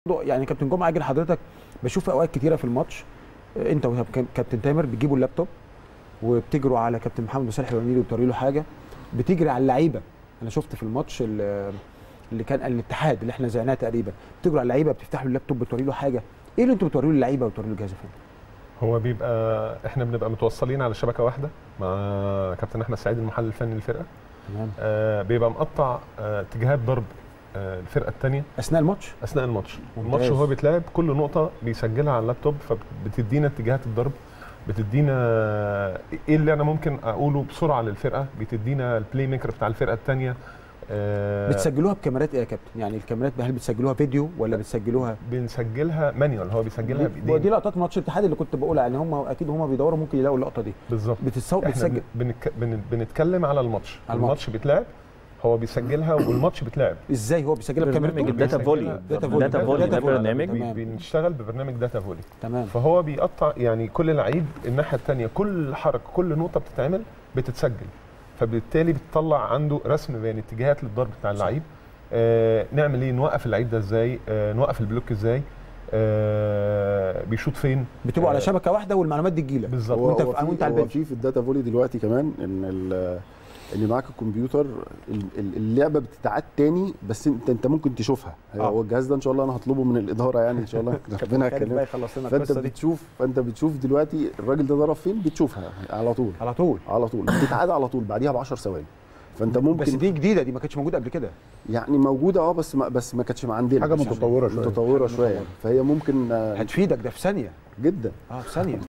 يعني كابتن جمعه اجل حضرتك بشوف اوقات كتيره في الماتش آه، انت وكابتن تامر بتجيبوا اللابتوب وبتجروا على كابتن محمد وصالح الوميري وبتوري له حاجه بتجري على اللعيبه انا شفت في الماتش ال- اللي كان الاتحاد اللي احنا زعناه تقريبا بتجروا على اللعيبه بتفتحوا اللابتوب بتوري له حاجه ايه اللي انتوا بتوريه للعيبه وتوري له الجهاز الفني هو بيبقى احنا بنبقى متوصلين على شبكه واحده مع كابتن احمد سعيد المحلل الفني للفرقه تمام آه بيبقى مقطع آه اتجاهات ضرب آه الفرقه الثانيه اثناء الماتش اثناء الماتش ممتاز. الماتش وهو بيتلعب كل نقطه بيسجلها على اللابتوب فبتدينا اتجاهات الضرب بتدينا ايه اللي انا ممكن اقوله بسرعه للفرقه بتدينا البلاي ميكر بتاع الفرقه الثانيه آه بتسجلوها بكاميرات ايه يا كابتن يعني الكاميرات هل بتسجلوها فيديو ولا بتسجلوها بنسجلها مانيوال هو بيسجلها ودي بايديه لقطات ماتش الاتحاد اللي كنت بقولها يعني هم اكيد هم بيدوروا ممكن يلاقوا اللقطه دي بالظبط بتتصور احنا بتسجل بن- بنك... بن... بنتكلم على الماتش على الماتش. الماتش بيتلعب هو بيسجلها والماتش بيتلعب ازاي هو بيسجلها برنامج بكاميرته الداتا بيسجلها- فولي داتا فولي. داتا فولي ده داتا فولي. برنامج تمام. بي- بنشتغل ببرنامج داتا فولي تمام فهو بيقطع يعني كل لعيب الناحيه الثانيه كل حركه كل نقطه بتتعمل بتتسجل فبالتالي بتطلع عنده رسم بين اتجاهات للضرب بتاع اللعيب آه نعمل ايه نوقف اللعيب ده ازاي آه نوقف البلوك ازاي آه بيشوط فين بتبقوا على آه، شبكه واحده والمعلومات دي تجيلك بالظبط هو وانت هو في- في وانت على هو البنش. في في الداتا فولي دلوقتي كمان ان ال- ان معاك الكمبيوتر ال- ال- اللعبه بتتعاد تاني بس انت انت ممكن تشوفها آه. هو الجهاز ده ان شاء الله انا هطلبه من الاداره يعني ان شاء الله ربنا خالد بقى يكلمك يخلص لنا فانت القصه دي بتشوف فانت بتشوف دلوقتي الراجل ده ضرب فين بتشوفها على طول على طول على طول بتتعاد على طول بعديها ب 10 ثواني فانت ممكن بس دي جديده دي ما كانتش موجوده قبل كده يعني موجوده اه بس ما بس ما كانتش عندنا حاجة مش- متطورة شوية. متطوره شويه فهي ممكن آه، هتفيدك ده في ثانيه جدا اه في ثانيه